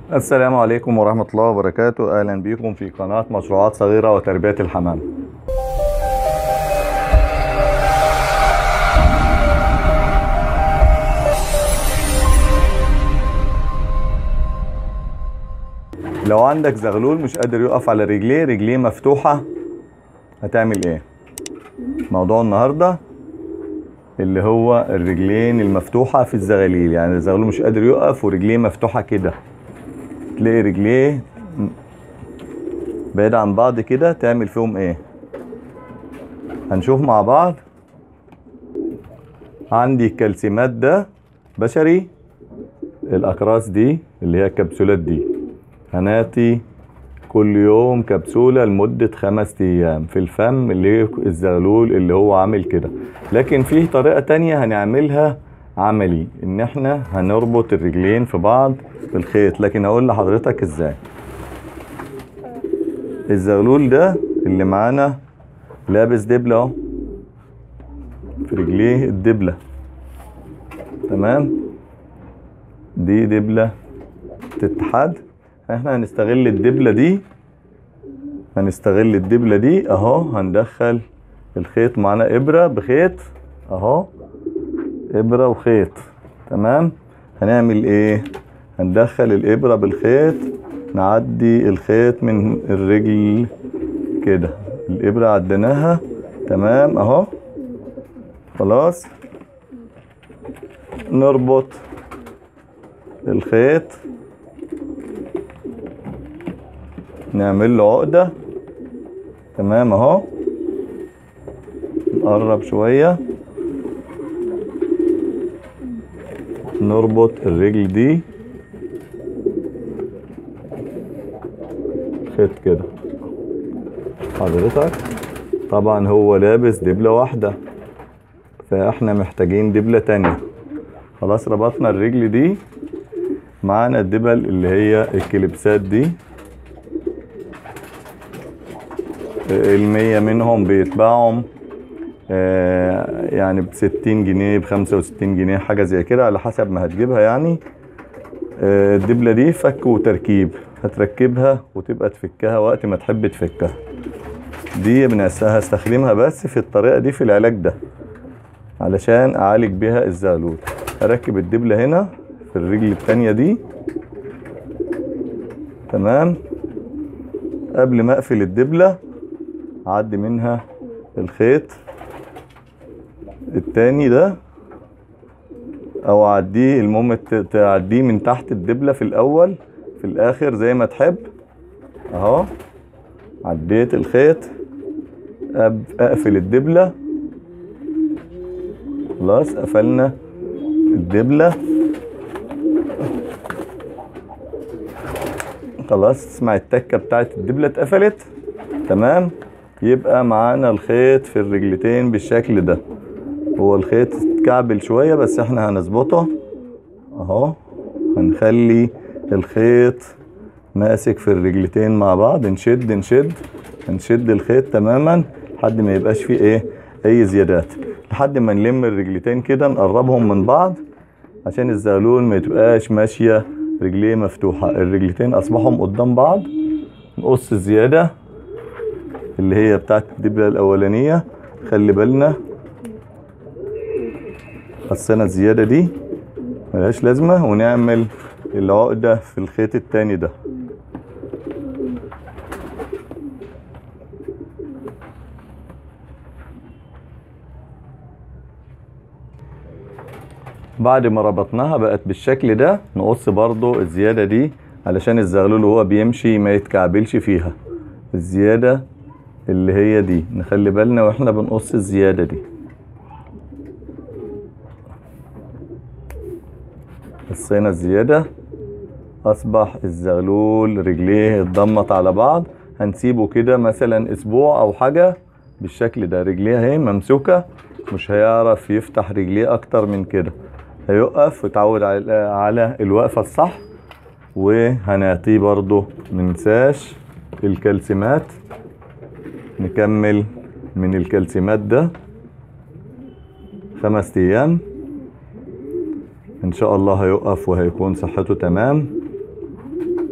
السلام عليكم ورحمة الله وبركاته أهلا بكم في قناة مشروعات صغيرة وتربية الحمام لو عندك زغلول مش قادر يقف على رجليه رجليه مفتوحة هتعمل ايه موضوع النهاردة اللي هو الرجلين المفتوحة في الزغاليل يعني الزغلول مش قادر يقف ورجليه مفتوحة كده تلاقي رجليه بعيد عن بعض كده تعمل فيهم ايه هنشوف مع بعض عندي الكالسيمات ده بشري الاقراص دي اللي هي الكبسولات دي هناتي كل يوم كبسولة لمدة خمس أيام في الفم اللي الزغلول اللي هو عامل كده لكن في طريقة تانية هنعملها عملي ان احنا هنربط الرجلين في بعض بالخيط لكن هقول لحضرتك ازاي الزغلول ده اللي معانا لابس دبلة اهو في رجليه الدبلة تمام دي دبلة تتحد احنا هنستغل الدبلة دي هنستغل الدبلة دي اهو هندخل الخيط معانا ابرة بخيط اهو ابرة وخيط تمام هنعمل ايه هندخل الابرة بالخيط نعدي الخيط من الرجل كده الابرة عديناها تمام اهو خلاص نربط الخيط نعمل له عقدة تمام اهو نقرب شوية نربط الرجل دي خيط كده حضرتك طبعا هو لابس دبلة واحدة فاحنا محتاجين دبلة تانية خلاص ربطنا الرجل دي معانا الدبل اللي هي الكليبسات دي المية منهم بيتباعهم آه، يعني بستين جنيه بخمسة وستين جنيه حاجة زي كده على حسب ما هتجيبها يعني آه، الدبلة دي فك وتركيب هتركبها وتبقى تفكها وقت ما تحب تفكها دي بنس- هستخدمها بس في الطريقة دي في العلاج ده علشان اعالج بيها الزغلول اركب الدبلة هنا في الرجل التانية دي تمام قبل ما اقفل الدبلة اعدي منها الخيط التاني ده او اعديه المهم ت- تعديه من تحت الدبلة في الاول في الاخر زي ما تحب اهو عديت الخيط أب- اقفل الدبلة خلاص قفلنا الدبلة خلاص اسمع التكة بتاعت الدبلة اتقفلت تمام يبقى معانا الخيط في الرجلتين بالشكل ده هو الخيط اتكعبل شوية بس احنا هنظبطه اهو هنخلي الخيط ماسك في الرجلتين مع بعض نشد نشد هنشد الخيط تماما لحد ما يبقاش فيه ايه اي زيادات لحد ما نلم الرجلتين كده نقربهم من بعض عشان الزغلول ما تبقاش ماشية رجليه مفتوحة الرجلتين اصبحهم قدام بعض نقص الزيادة اللي هي بتاعت الدبلة الاولانية خلي بالنا قصينا الزيادة دي ملهاش لازمة ونعمل العقدة في الخيط التاني ده بعد ما ربطناها بقت بالشكل ده نقص برضو الزيادة دي علشان الزغلول وهو بيمشي ما يتكعبلش فيها الزيادة اللي هي دي نخلي بالنا واحنا بنقص الزيادة دي قصينا الزيادة أصبح الزغلول رجليه اتضمت على بعض هنسيبه كده مثلا أسبوع أو حاجة بالشكل ده رجليه اهي ممسوكة مش هيعرف يفتح رجليه أكتر من كده هيقف ويتعود على على الوقفة الصح وهنعطيه برضو مننساش الكالسيمات نكمل من الكالسيمات ده خمس أيام ان شاء الله هيقف وهيكون صحته تمام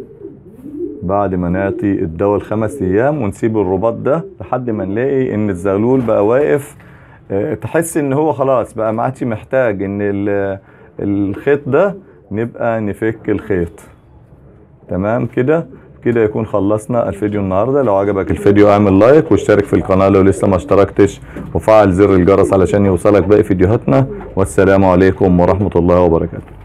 بعد ما نعطي الدواء الخمس ايام ونسيب الرباط ده لحد ما نلاقي ان الزغلول بقى واقف آه، تحس ان هو خلاص بقى ما عادش محتاج ان ال- الخيط ده نبقى نفك الخيط تمام كده كده يكون خلصنا الفيديو النهارده لو عجبك الفيديو اعمل لايك واشترك في القناه لو لسه ما اشتركتش وفعل زر الجرس علشان يوصلك باقي فيديوهاتنا والسلام عليكم ورحمه الله وبركاته